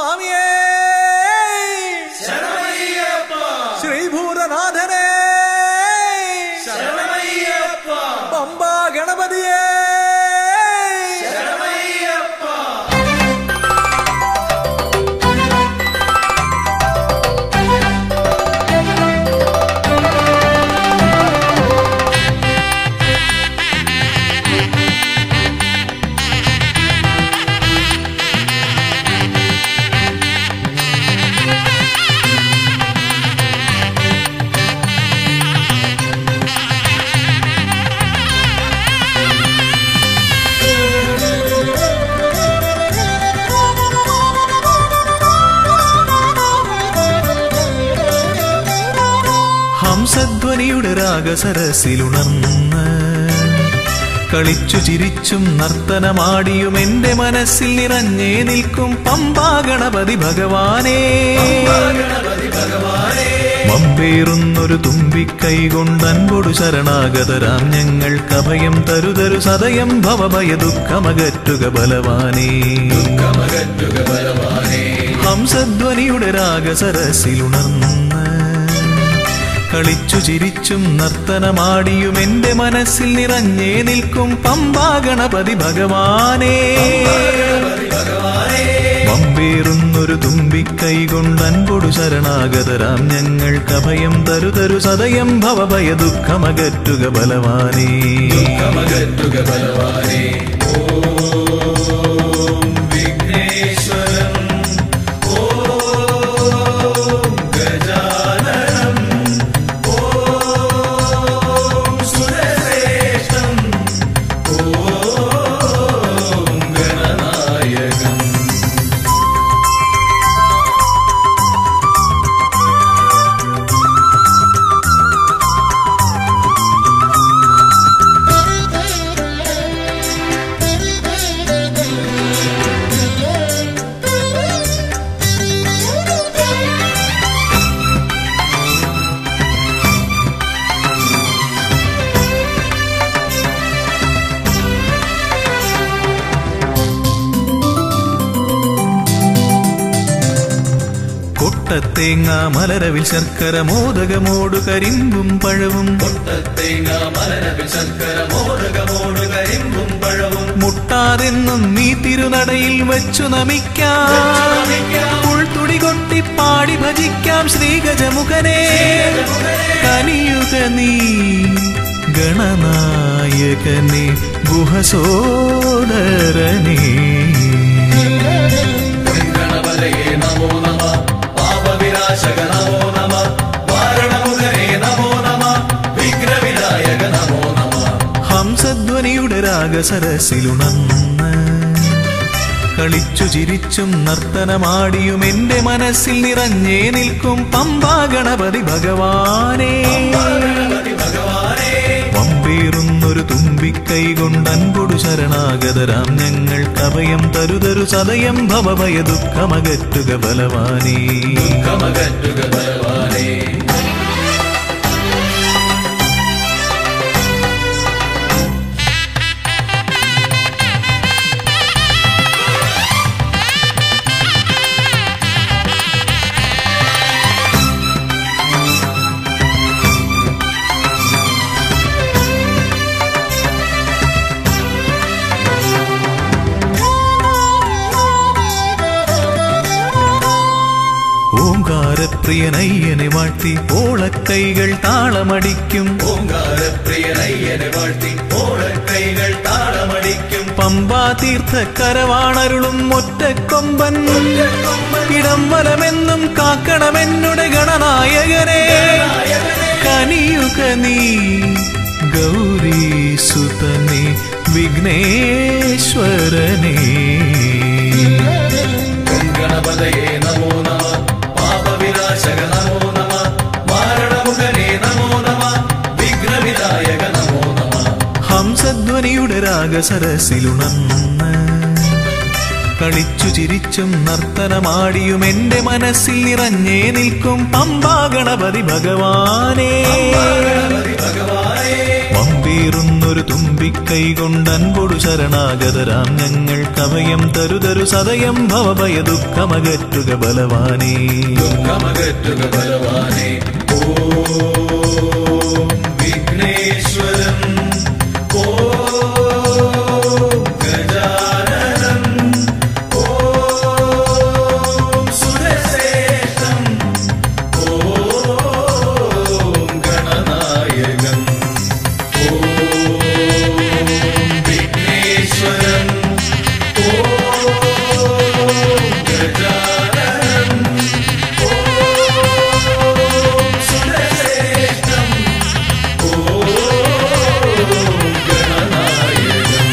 സ്വാമിയേ ശ്രീഭൂതനാഥനെ പമ്പാ ഗണപതിയേ ഹംസധ്വനിയുടെ രാഗസരസിലുണർന്ന് കളിച്ചു ചിരിച്ചും നർത്തനമാടിയും എന്റെ മനസ്സിൽ നിറഞ്ഞേ നിൽക്കും പമ്പാ ഗണപതി ഭഗവാനേ മമ്പേറുന്നൊരു തുമ്പിക്കൈ കൊണ്ടൻപൊടു ശരണാഗതരാം ഞങ്ങൾക്ക് അഭയം തരുതരു സദയം ഭവഭയ ദുഃഖമകറ്റുക ബലവാനേ ഹംസധ്വനിയുടെ രാഗസരസിലുണർന്ന് കളിച്ചു ചിരിച്ചും നർത്തനമാടിയും എന്റെ മനസ്സിൽ നിറഞ്ഞേ നിൽക്കും പമ്പാ ഗണപതി ഭഗവാനേ വമ്പേറുന്നൊരു തുമ്പിക്കൈ കൊണ്ടൻപൊടു ശരണാഗതരാം ഞങ്ങൾക്ക് അഭയം തരുതരു സദയം ഭവഭയ ദുഃഖമകറ്റുക ബലവാനേ കൊട്ടത്തേങ്ങ മലരവിൽ ശർക്കര മോദകമോടു കരിമ്പും പഴവും മുട്ടാതെന്നും നീ തിരുനടയിൽ വെച്ചു നമിക്കാം ഉൾത്തുടി കൊട്ടി പാടി ഭജിക്കാം ശ്രീഗജമുഖനെ കനിയുക നീ ഗണനായകനെ ഗുഹസോദരനേ ഹംസധ്വനിയുടെ രാഗസരസിലുണർന്ന് കളിച്ചു ചിരിച്ചും നർത്തനമാടിയും എന്റെ മനസ്സിൽ നിറഞ്ഞേ നിൽക്കും പമ്പാ ഗണപതി ഭഗവാനേ വമ്പേറുന്നൊരു തുമ്പിക്കൈ കൊണ്ടൻപൊടു ശരണാഗതരാം ഞങ്ങൾക്ക് അഭയം തരുതരു സദയം ഭവഭയ ദുഃഖമകറ്റുക ബലവാനേ ഓങ്കാരപ്രിയനയ്യനെ വാഴ്ത്തി ഓളക്കൈകൾ താളമടിക്കും ഓങ്കാരപ്രിയനയ്യനെ വാഴ്ത്തി ഓളക്കൈകൾ താളമടിക്കും പമ്പാ തീർത്ഥക്കരവാണരുളും ഒറ്റക്കൊമ്പൻ ഇടം വലമെന്നും കാക്കണമെന്നുടെ ഗണനായകനെ കനിയുക നീ ഗൗരീസുതനെ വിഘ്നേശ്വരനേ ഗണപതയെ നമോ നമ പാപവിനാശക നമോ നമ മാരണമുഖനെ നമോ നമ വിഘ്നവിനായക നമോ നമ ഹംസധ്വനിയുടെ രാഗസരസിലുണർന്ന് കളിച്ചു ചിരിച്ചും നർത്തനമാടിയും എന്റെ മനസ്സിൽ നിറഞ്ഞേ നിൽക്കും പമ്പാ ഗണപതി ഭഗവാനേ ഭഗവാനേ വമ്പ ഗംഭീറുന്നൊരു തുമ്പിക്കൈ കൊണ്ടൻപൊടു ശരണാഗതരാം ഞങ്ങൾ കവയം തരുതരു സദയം ഭവഭയ ദുഃഖമകറ്റുക ബലവാനേ ദുഃഖമകറ്റുക ബലവാനെ ഓം വിഘ്നേശ്വരം ഓം ഗജാനനം ഓം സുരശ്രേഷ്ഠം ഓം ഗണനായകം ഓം വിഘ്നേശ്വരം ഓം ഗജാനനം സുരശ്രേഷ്ഠം ഓം ഗണനായകം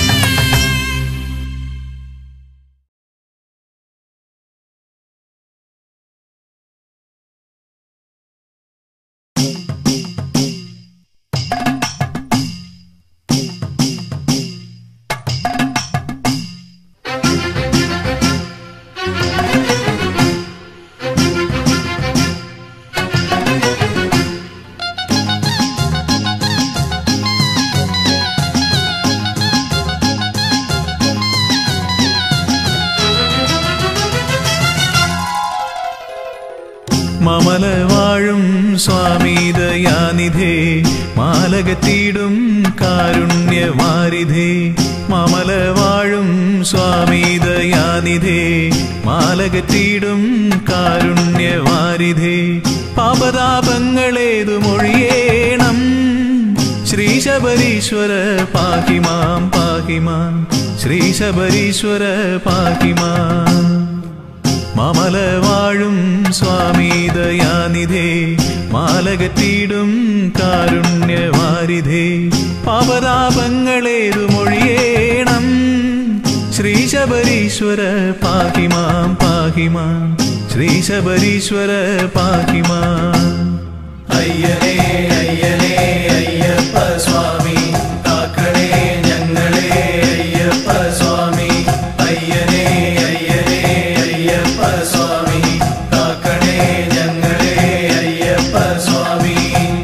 മമല വാഴും സ്വാമീതയാനിധേ മാലകത്തിയിടും കാരുണ്യവാരിധേ മമല വാഴും സ്വാമീതയാനിധേ മാലകത്തിയിടും കാരുണ്യവാരിധേ പാപതാപങ്ങളേതു മൊഴിയേണം ശ്രീശബരീശ്വര പാഹിമാം പാഹിമാം ശ്രീശബരീശ്വര പാഹിമാം മമല വാഴും സ്വാമീതയാനിധേ മാലകത്തിയിടും കാരുണ്യവാരിധേ പാപതാപങ്ങളേതു മൊഴിയേണം ശ്രീശബരീശ്വര പാഹിമാം പാഹിമാം ശ്രീശബരീശ്വര പാഹിമാം അയ്യനേ അയ്യനേ അയ്യപ്പ സ്വാമി കാക്കണേ ഞങ്ങളെ അയ്യപ്പ സ്വാമി അയ്യനേ അയ്യനേ അയ്യപ്പ സ്വാമി കാക്കണേ ഞങ്ങളെ അയ്യപ്പ സ്വാമി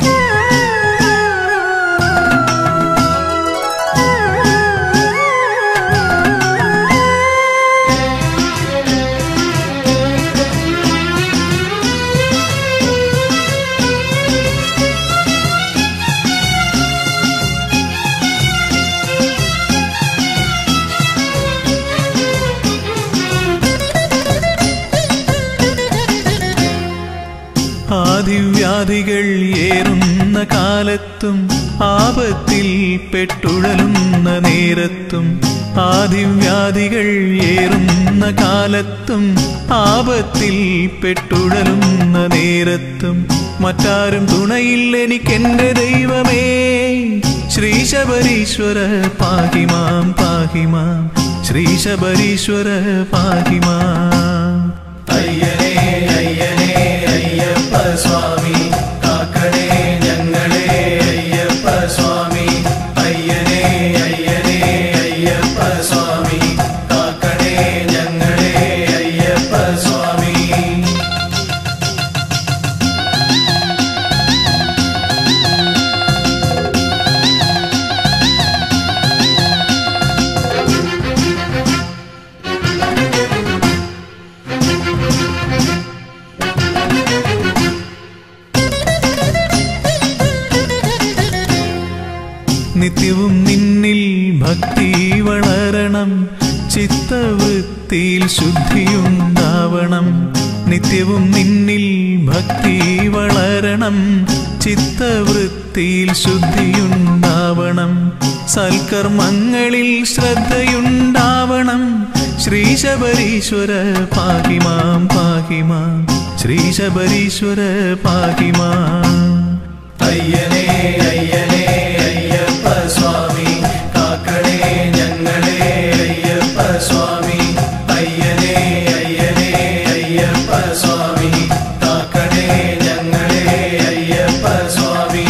ആദിവ്യാധികൾ ഏറുന്ന കാലത്തും ആപത്തിൽ പെട്ടുഴലുന്ന നേരത്തും ആദിവ്യാധികൾ ഏറുന്ന കാലത്തും ആപത്തിൽ പെട്ടുഴലുന്ന നേരത്തും മറ്റാരും തുണയില്ല എനിക്കെന്റെ ദൈവമേ ശ്രീശബരീശ്വര പാഹിമാം പാഹിമാം ശ്രീശബരീശ്വര പാഹിമാം അയ്യനേ അയ്യനേ അയ്യപ്പ സ്വാമി കാക്കണേ ഞങ്ങളെ അയ്യപ്പ സ്വാമി അയ്യനേ അയ്യനേ അയ്യപ്പ സ്വാമി കാക്കണേ ഞങ്ങളെ അയ്യപ്പ സ്വാമി നിത്യവും നിന്നിൽ ഭക്തി വളരണം ചിത്തവൃത്തിയിൽ ശുദ്ധിയുണ്ടാവണം നിത്യവും നിന്നിൽ ഭക്തി വളരണം ചിത്തവൃത്തിയിൽ ശുദ്ധിയുണ്ടാവണം സൽക്കർമ്മങ്ങളിൽ ശ്രദ്ധയുണ്ടാവണം ശ്രീശബരീശ്വര പാഹിമാം പാഹിമാം ശ്രീശബരീശ്വര പാഹിമാം അയ്യനേ അയ്യനേ അയ്യപ്പ സ്വാമി കാക്കണേ ഞങ്ങളെ അയ്യപ്പ സ്വാമി അയ്യനേ അയ്യനേ അയ്യപ്പ സ്വാമി കാക്കണേ ഞങ്ങളെ അയ്യപ്പ സ്വാമി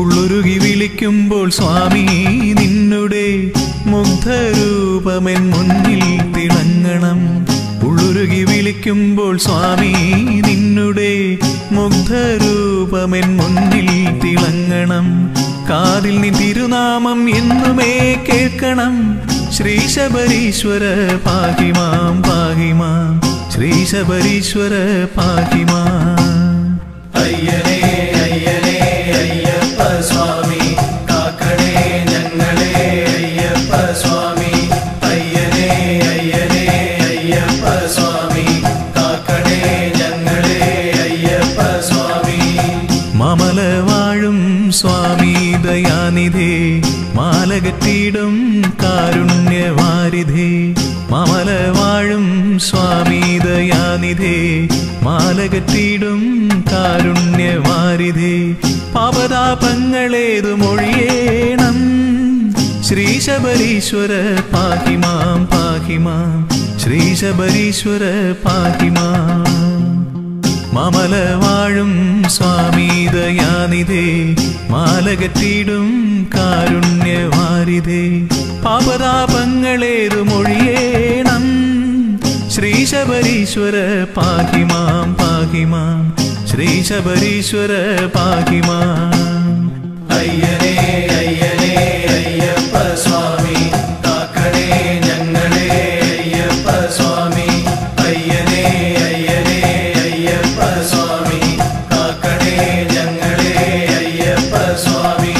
ഉള്ളുരുകി വിളിക്കുമ്പോൾ സ്വാമി നിന്നുടെ മുഗ്ധരൂപമെൻ മുന്നിൽ തിളങ്ങണം ഉള്ളുരുകി വിളിക്കുമ്പോൾ സ്വാമി നിന്നുടെ മുഗ്ധരൂപമെൻ മുന്നിൽ തിളങ്ങണം കാതിൽ നിൻ തിരുനാമം എന്നുമേ കേൾക്കണം ശ്രീ ശബരീശ്വര പാഹിമാം പാഹിമാം ശ്രീ ശബരീശ്വര പാഹിമാം അയ്യനേ അയ്യനേ അയ്യപ്പ സ്വാമി കാക്കണേ ഞങ്ങളെ അയ്യപ്പ സ്വാമി അയ്യനേ അയ്യനേ അയ്യപ്പ സ്വാമി കാക്കണേ ഞങ്ങളെ അയ്യപ്പ സ്വാമി മമല വാഴും സ്വാമി ദയാനിധേ മാലകറ്റിയിടും കാരുണ്യവാരിധേ മമല വാഴും സ്വാമി ദയാനിധേ മാലകറ്റിയിടും കാരുണ്യവാരിധേ പാപതാപങ്ങളേതു മൊഴിയേണം ശ്രീ ശബരീശ്വര പാഹിമാം പാഹിമാം ശ്രീ ശബരീശ്വര പാഹിമാം മമല വാഴും സ്വാമി ദയാനിധേ മാലകറ്റിയിടും കാരുണ്യവാരിധേ പാപതാപങ്ങളേതു മൊഴിയേണം ശ്രീ ശബരീശ്വര പാഹിമാം പാഹിമാം ശ്രീ ശബരീശ്വര പാഹിമാം അയ്യനേ അയ്യനേ അയ്യപ്പ സ്വാമി കാക്കണേ ഞങ്ങളെ അയ്യപ്പ സ്വാമി അയ്യനേ അയ്യനേ അയ്യപ്പ സ്വാമി കാക്കണേ ഞങ്ങളെ അയ്യപ്പ സ്വാമി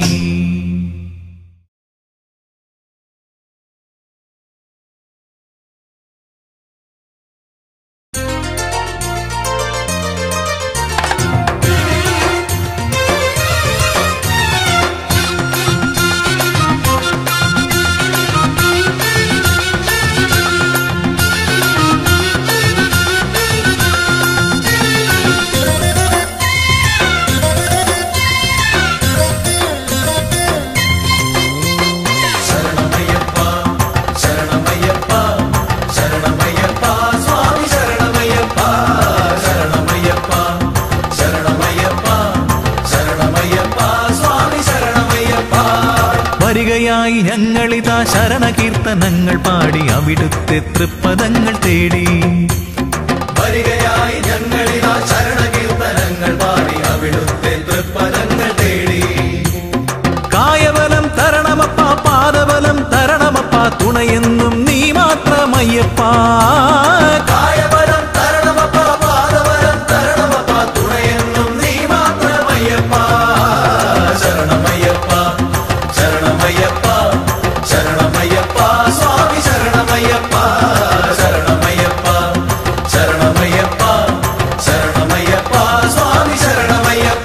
ശരണമയ്യപ്പ ശരണമയ്യപ്പ ശരണമയ്യപ്പ സ്വാമി ശരണമയ്യപ്പ ശരണമയ്യപ്പ ശരണമയ്യപ്പ ശരണമയ്യപ്പ സ്വാമി ശരണമയ്യപ്പ വരികയായി ഞങ്ങളിതാ ശരണകീർത്തനങ്ങൾ പാടി അവിടുത്തെ തൃപ്പദങ്ങൾ തേടി വരികയായി ഞങ്ങളിതാ ശരണകീർത്തനങ്ങൾ പാടി അവിടുത്തെ തൃപ്പദങ്ങൾ തേടി കായബലം തരണമപ്പ പാദബലം തരണമപ്പ തുണയെന്നും നീ മാത്രമയ്യപ്പ കായബലം തരണമപ്പ പാദബലം തരണമപ്പ തുണയെന്നും നീ മാത്രമയ്യപ്പ ശരണമയ്യപ്പ ശരണമയ്യപ്പ ശരണമയ്യപ്പ സ്വാമി ശരണമയ്യപ്പ ശരണമയ്യപ്പ ശരണമയ്യപ്പ ശരണമയ്യപ്പ സ്വാമി ശരണമയ്യപ്പ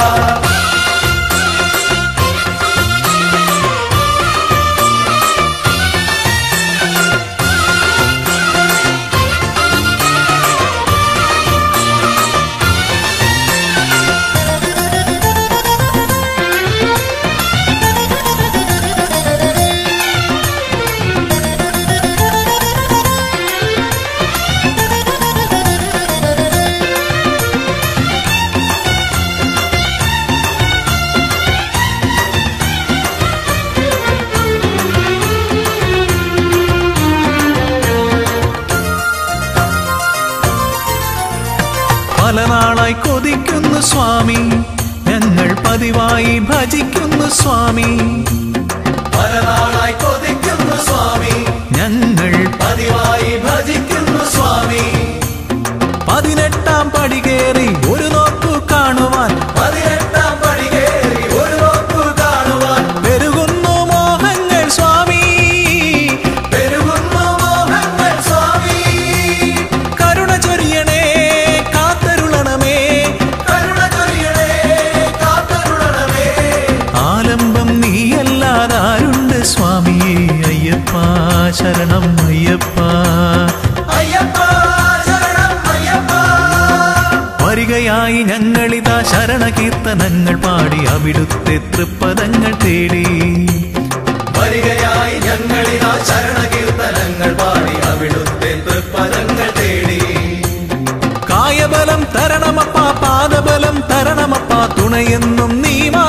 പല നാളായി കൊതിക്കുന്നു സ്വാമി ഞങ്ങൾ പതിവായി ഭജിക്കുന്നു സ്വാമി പല നാളായി കൊതിക്കുന്നു സ്വാമി ഞങ്ങൾ പതിവായി ഭജിക്കുന്നു സ്വാമി പതിനെട്ടാം പടി കയറി ഒരു നോക്കു കാണുവാൻ പതിനെട്ടാം പടി കയറി ഒരു നോക്കു കാണുവാൻ പെരുകുന്നു മോഹങ്ങൾ സ്വാമി പെരുകുന്നു മോഹങ്ങൾ സ്വാമി കരുണ ചൊരിയണേ കാത്തരുളണമേ കരുണ ചൊരിയണേ കാത്തരുളണമേ ആലംബം നീയല്ലാതാരുണ്ട് സ്വാമിയേ അയ്യപ്പ ശരണം അയ്യപ്പ അയ്യപ്പ ശരണം അയ്യപ്പ വരികയായി ഞങ്ങളിതാ ശരണകീർത്തനങ്ങൾ പാടി അവിടുത്തെ തൃപ്പദങ്ങൾ തേടി വരികയായി ഞങ്ങളിതാ ശരണകീർത്തനങ്ങൾ പാടി അവിടുത്തെ തൃപ്പദങ്ങൾ തേടി കായബലം തരണമപ്പ പാദബലം തരണമപ്പ തുണയെന്നും നീ മാത്രം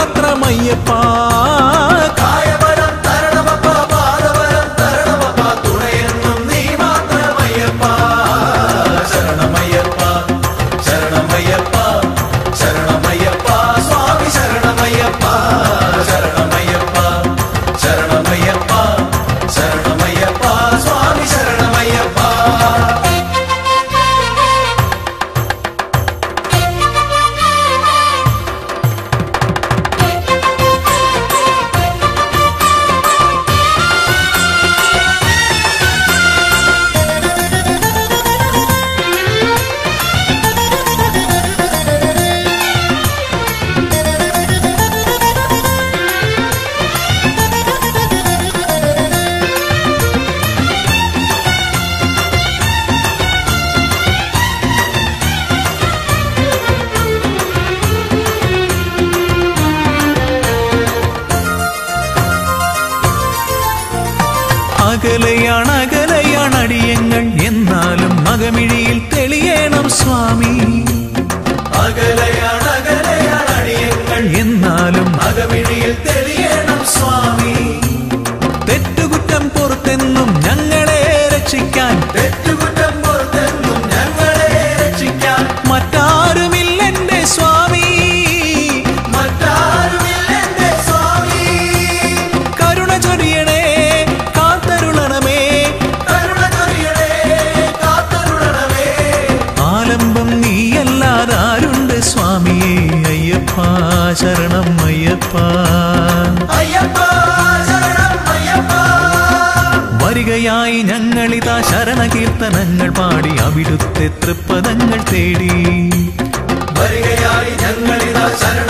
മാത്രമയ്യപ്പ കായബലം തരണമപ്പ പാദബലം തരണമപ്പ തുണയെന്നും നീ മാത്രമയ്യപ്പ ശരണമയ്യപ്പ ശരണമയ്യപ്പ ശരണമയ്യപ്പ സ്വാമി ശരണമയ്യപ്പ ശരണമയ്യപ്പ ശരണമയ്യപ്പ ശരണമയ്യപ്പ സ്വാമി ശരണമയ്യപ്പ അകലെയാണ് അകലെയാണ് അടിയങ്ങൾ എന്നാലും മകമിഴിയിൽ തെളിയണം സ്വാമി അകലയാണ് അകലയാണ് അടിയങ്ങൾ എന്നാലും അകമിഴിയിൽ തെളിയണം സ്വാമി തെറ്റുകുറ്റം പുറത്തെന്നും ഞങ്ങളെ രക്ഷിക്കാൻ തെറ്റുകുറ്റം പുറത്തെന്നും ഞങ്ങളെ രക്ഷിക്കാൻ മറ്റാരുമില്ലെന്റെ സ്വാമി മറ്റാരുമില്ലെന്റെ സ്വാമി കരുണ ചൊരിയണേ കാത്തരുളണമേ കരുണ ചൊരിയണേ കാത്തരുളണമേ ആലംബം നീയല്ലാതാരുണ്ട് സ്വാമിയേ അയ്യപ്പ ശരണം അയ്യപ്പ അയ്യപ്പ ശരണം അയ്യപ്പ വരികയായി ഞങ്ങളിതാ ശരണകീർത്തനങ്ങൾ പാടി അവിടുത്തെ തൃപ്പദങ്ങൾ തേടി വരികയായി ഞങ്ങളിതാ ശരണം